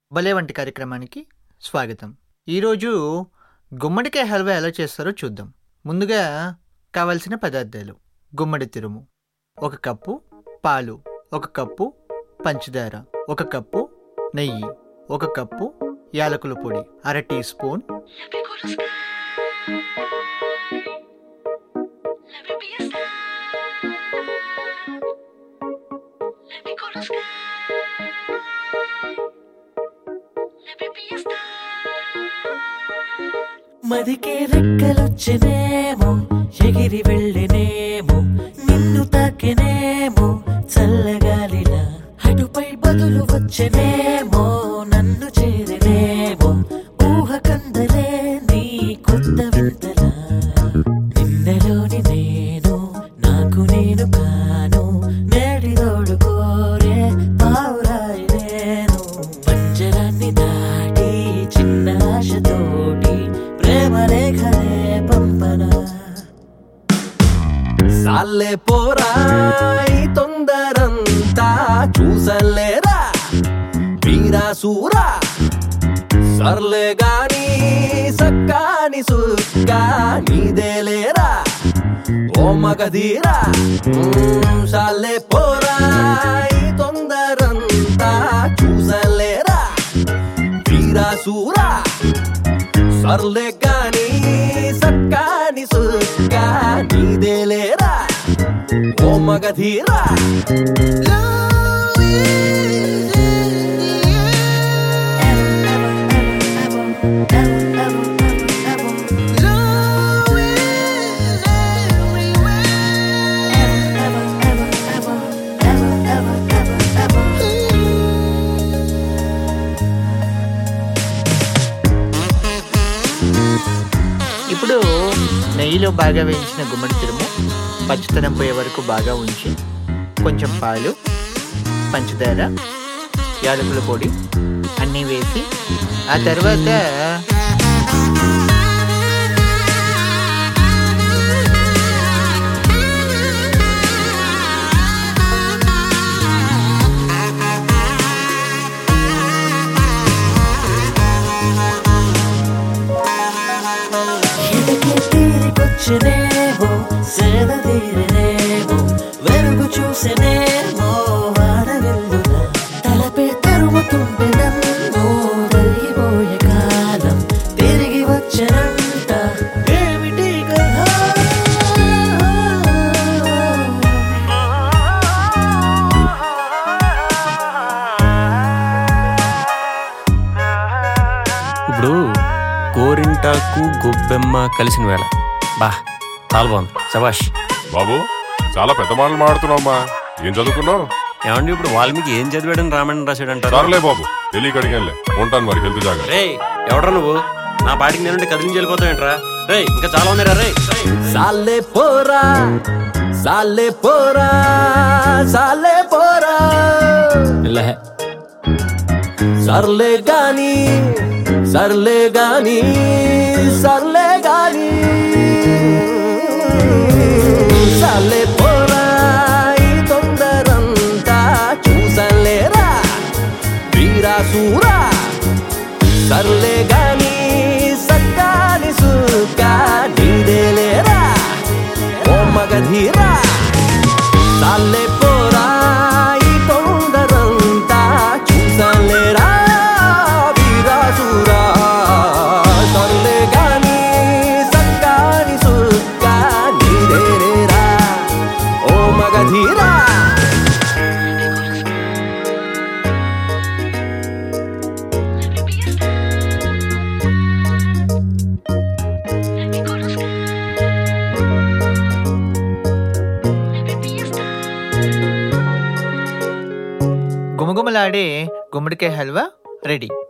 భలే వంటి కార్యక్రమానికి స్వాగతం ఈరోజు గుమ్మడికాయ హల్వా ఎలా చేస్తారో చూద్దాం ముందుగా కావలసిన పదార్థాలు గుమ్మడి తురుము ఒక కప్పు పాలు ఒక కప్పు పంచదార ఒక కప్పు నెయ్యి ఒక కప్పు యాలకుల పొడి అర టీ స్పూన్ మదికే రెక్కలొచ్చినేమో ఎగిరి వెళ్ళినేమో నిన్ను తాకినేమో చల్లగాలిలా అటుపై బదులు వచ్చేనేమో నన్ను చేరినేమో ఊహ కందలే నీ కొత్త వింతలా నిన్నలోని నేను నాకు నేను కాను నేడిదోడు కోరే పావురాయి నేను పంజరాన్ని దాటి చిన్న ఆశతోటి ప్రేమ రేఖలే పంపనా సాలే పోరా ఈ తొందరంతా చూసలేరా వీరా సూరా సర్లే గాని సక్కాని సుక్కా నీదేలేరా ఓ మగధీరా మ్మ్, సాలే పోరా ఈ తొందరంతా చూసలేరా వీరా సూరా సర్లే గాని సక్కాని సుక్కా నీదేలేరా ఓ మగధీరా ఇప్పుడు నెయ్యిలో బాగా వేయించిన గుమ్మడి తురుము పచ్చితనం పోయే వరకు బాగా ఉంచి కొంచెం పాలు పంచదార యాలకుల పొడి అన్నీ వేసి ఆ తర్వాత ఎదకే తీరికొచ్చినేమో సేద తీరినేమో వెలుగు చూసినేమో వాడవెల్లున తలపే తరుముతుంటే నన్ను తరిగిపోయే కాలం తిరిగి వచ్చనంట ఏమిటి కథ ఇప్పుడు గోరింటాకు గొబ్బెమ్మ కలిసిన వేళ బా చాలా బాగుంది సబాష్ బాబు చాలా పెద్ద మాటలు మాడుతున్నావమ్మా ఏం చదువుకున్నావు ఏమండి ఇప్పుడు వాల్మీకి ఏం చదివాడని రామాయణం రాశాడంటారు సర్లే బాబు తెలియక అడిగానులే ఉంటాను మరి హెల్త్ జాగ్రత్త రే ఎవడ్రా నువ్వు నా పాటికి నేనుంటే కదిలించి వెళ్ళిపోతావేంట్రా రే ఇంకా చాలా ఉన్నారా రే సాలే పోరా సాలే పోరా సాలే పోరా ఇలా సర్లే గాని సర్లే గాని సర్లే గాని సర్లే పోరా ఈ తొందరంతా చూసలేరా వీరా సూరా సర్లే గాని సక్కాని సుక్కా నీదేలేరా ఓ మగధీరా సాలే పోరా ఈ తొందరంతా చూసలేరా వీరాసురా సర్లే గాని సక్కాని సుక్కా నీదేలేరా ఓ మగధీరా గుమగుమలాడే గుమ్మడికాయ హల్వా రెడీ